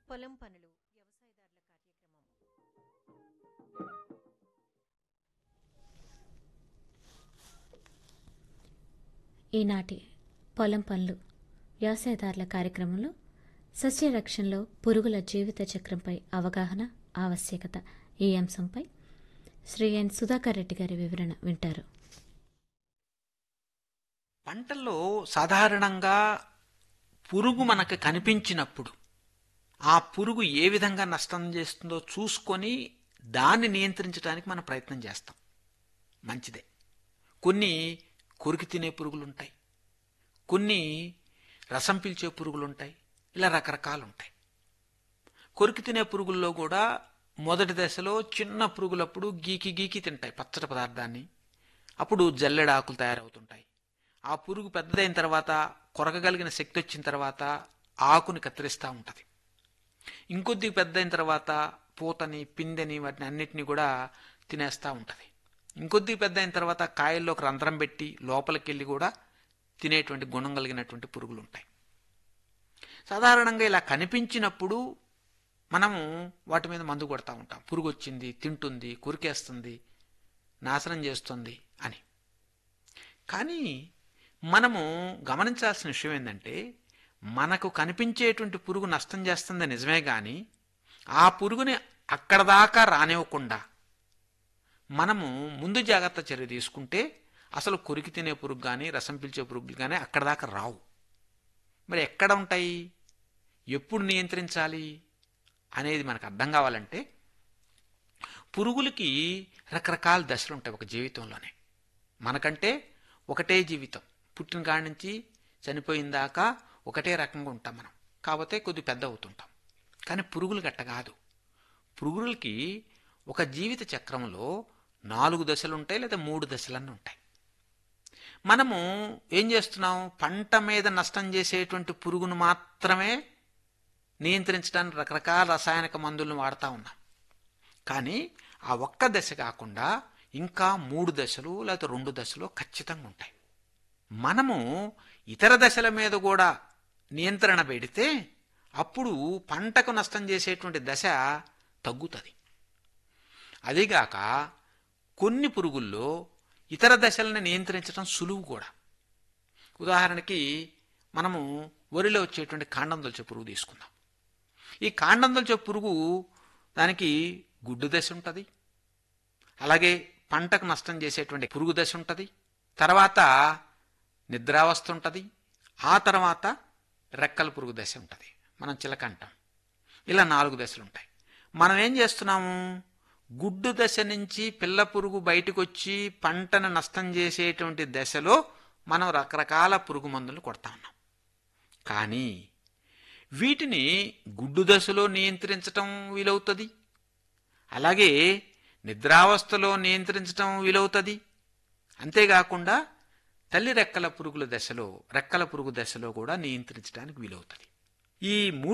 పొలం పనులు వ్యవసాయదారుల కార్యక్రమం ఈనాటి పొలం పనులు వ్యవసాయదారుల కార్యక్రమంలో సస్యరక్షణలో పురుగుల జీవిత చక్రంపై అవగాహన ఆవశ్యకత ఈ అంశంపై శ్రీ ఎన్ సుధాకర్ రెడ్డి గారి వివరణ వింటారు పంటల్లో సాధారణంగా పురుగు మనకు కనిపించినప్పుడు ఆ పురుగు ఏ విధంగా నష్టం చేస్తుందో చూసుకొని దాన్ని నియంత్రించడానికి మనం ప్రయత్నం చేస్తాం మంచిదే కొన్ని కొరికి తినే పురుగులు ఉంటాయి కొన్ని రసం పీల్చే పురుగులు ఉంటాయి ఇలా రకరకాలు ఉంటాయి కొరికి తినే పురుగుల్లో కూడా మొదటి దశలో చిన్న పురుగులప్పుడు గీకి గీకి తింటాయి పచ్చడి పదార్థాన్ని అప్పుడు జల్లెడ ఆకులు తయారవుతుంటాయి ఆ పురుగు పెద్దదైన తర్వాత కొరకగలిగిన శక్తి వచ్చిన తర్వాత ఆకుని కత్తిరిస్తూ ఉంటుంది ఇంకొద్ది పెద్దయిన తర్వాత పూతని పిందెని వాటిని అన్నిటినీ కూడా తినేస్తూ ఉంటుంది ఇంకొద్ది పెద్ద అయిన తర్వాత కాయల్లోకి రంధ్రం పెట్టి లోపలికి వెళ్ళి కూడా తినేటువంటి గుణం కలిగినటువంటి పురుగులు ఉంటాయి సాధారణంగా ఇలా కనిపించినప్పుడు మనము వాటి మీద మందు కొడతా ఉంటాం పురుగు వచ్చింది తింటుంది కురికేస్తుంది నాశనం చేస్తుంది అని కానీ మనము గమనించాల్సిన విషయం ఏంటంటే మనకు కనిపించేటువంటి పురుగు నష్టం చేస్తుంది నిజమే కానీ ఆ పురుగుని అక్కడ దాకా రానివ్వకుండా మనము ముందు జాగ్రత్త చర్య తీసుకుంటే అసలు కొరికి తినే పురుగు కానీ రసం పీల్చే పురుగులు కానీ అక్కడ దాకా రావు మరి ఎక్కడ ఉంటాయి ఎప్పుడు నియంత్రించాలి అనేది మనకు అర్థం కావాలంటే పురుగులకి రకరకాల దశలు ఉంటాయి ఒక జీవితంలోనే మనకంటే ఒకటే జీవితం పుట్టిన కాడి నుంచి చనిపోయిన దాకా ఒకటే రకంగా ఉంటాం మనం కాకపోతే కొద్ది పెద్ద అవుతుంటాం కానీ పురుగులు గట్ట కాదు పురుగులకి ఒక జీవిత చక్రంలో నాలుగు దశలు ఉంటాయి లేదా మూడు దశలన్నీ ఉంటాయి మనము ఏం చేస్తున్నాం పంట మీద నష్టం చేసేటువంటి పురుగును మాత్రమే నియంత్రించడానికి రకరకాల రసాయనిక మందులను వాడుతూ ఉన్నాం కానీ ఆ ఒక్క దశ కాకుండా ఇంకా మూడు దశలు లేకపోతే రెండు దశలు ఖచ్చితంగా ఉంటాయి మనము ఇతర దశల మీద కూడా నియంత్రణ పెడితే అప్పుడు పంటకు నష్టం చేసేటువంటి దశ తగ్గుతుంది అదిగాక కొన్ని పురుగుల్లో ఇతర దశలను నియంత్రించడం సులువు కూడా ఉదాహరణకి మనము వరిలో వచ్చేటువంటి కాండం దొల్చే పురుగు తీసుకుందాం ఈ కాండం దొల్చే పురుగు దానికి గుడ్డు దశ ఉంటుంది అలాగే పంటకు నష్టం చేసేటువంటి పురుగు దశ ఉంటుంది తర్వాత నిద్రావస్థ ఉంటుంది ఆ తర్వాత రెక్కల పురుగు దశ ఉంటుంది మనం చిలక అంటాం ఇలా నాలుగు దశలు ఉంటాయి మనం ఏం చేస్తున్నాము గుడ్డు దశ నుంచి పిల్ల పురుగు బయటకు వచ్చి పంటను నష్టం చేసేటువంటి దశలో మనం రకరకాల పురుగు మందులు కొడతా ఉన్నాం కానీ వీటిని గుడ్డు దశలో నియంత్రించటం వీలవుతుంది అలాగే నిద్రావస్థలో నియంత్రించటం వీలవుతుంది అంతేకాకుండా తల్లి రెక్కల పురుగుల దశలో రెక్కల పురుగు దశలో కూడా నియంత్రించడానికి వీలవుతుంది ఈ మూడు